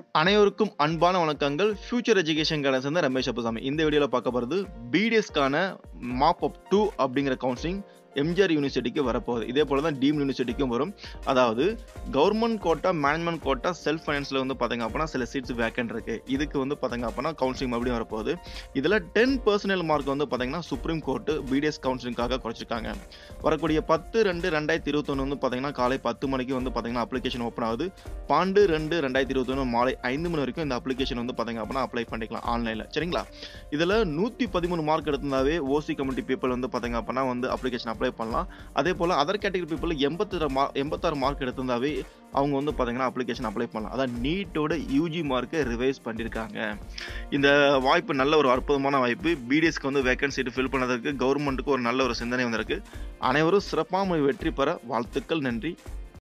அனைவருக்கும் அன்பான வணக்கங்கள் ஃபியூச்சர் எஜுகேஷன் கைடன்ஸ் வந்து ரமேஷ் அப்புசாமி இந்த வீடியோவில் பார்க்க போகிறது பிடிஎஸ்க்கான மாப் அப் டூ அப்படிங்கிற கவுன்சிலிங் எம்ஜிஆர் யூனிவர்சிட்டிக்கு வரப்போகுது இதே போல தான் டீம் யூனிவர்சிட்டிக்கும் வரும் அதாவது government quota management quota self ஃபைனான்ஸில் வந்து பார்த்தீங்க அப்படின்னா சில சீட்ஸ் வேக்கன்ட் இருக்கு இதுக்கு வந்து பார்த்தீங்க அப்படின்னா கவுன்சிலிங் மறுபடியும் வரப்போகுது இதில் டென் பர்சனல் மார்க் வந்து பார்த்தீங்கன்னா சுப்ரீம் கோர்ட்டு பிடிஎஸ் கவுன்சிலிங்காக குறைச்சிருக்காங்க வரக்கூடிய பத்து ரெண்டு ரெண்டாயிரத்தி இருபத்தொன்று வந்து பார்த்தீங்கன்னா காலை பத்து மணிக்கு வந்து பார்த்தீங்கன்னா அப்ளிகேஷன் ஓப்பன் ஆகுது பாண்டு ரெண்டு ரெண்டாயிரத்தி இருபத்தொன்று மாலை ஐந்து மணி வரைக்கும் இந்த அப்ளிகேஷன் வந்து பார்த்தீங்க அப்படின்னா அப்ளை பண்ணிக்கலாம் ஆன்லைனில் சரிங்களா இதில் நூற்றி பதிமூணு மார்க் எடுத்திருந்தாவே ஓசி கம்யூனிட்டி பீப்புள் வந்து பார்த்தீங்க அப்படின்னா வந்து அப்ளிகேஷன் அப்ளை பண்ணலாம் அதே போல் அதர் கேட்டகரி பீப்புள் எண்பத்தி மா எண்பத்தாறு மார்க் எடுத்திருந்தாவே அவங்க வந்து பார்த்தீங்கன்னா அப்ளிகேஷன் அப்ளை பண்ணலாம் அதான் நீட்டோட யூஜி மார்க்கை ரிவைஸ் பண்ணியிருக்காங்க இந்த வாய்ப்பு நல்ல ஒரு அற்புதமான வாய்ப்பு பிடிஎஸ்க்கு வந்து வேகன்சி ஃபில் பண்ணதற்கு கவர்மெண்ட்டுக்கு ஒரு நல்ல ஒரு சிந்தனை வந்திருக்கு அனைவரும் சிறப்பாக வெற்றி பெற வாழ்த்துக்கள் நன்றி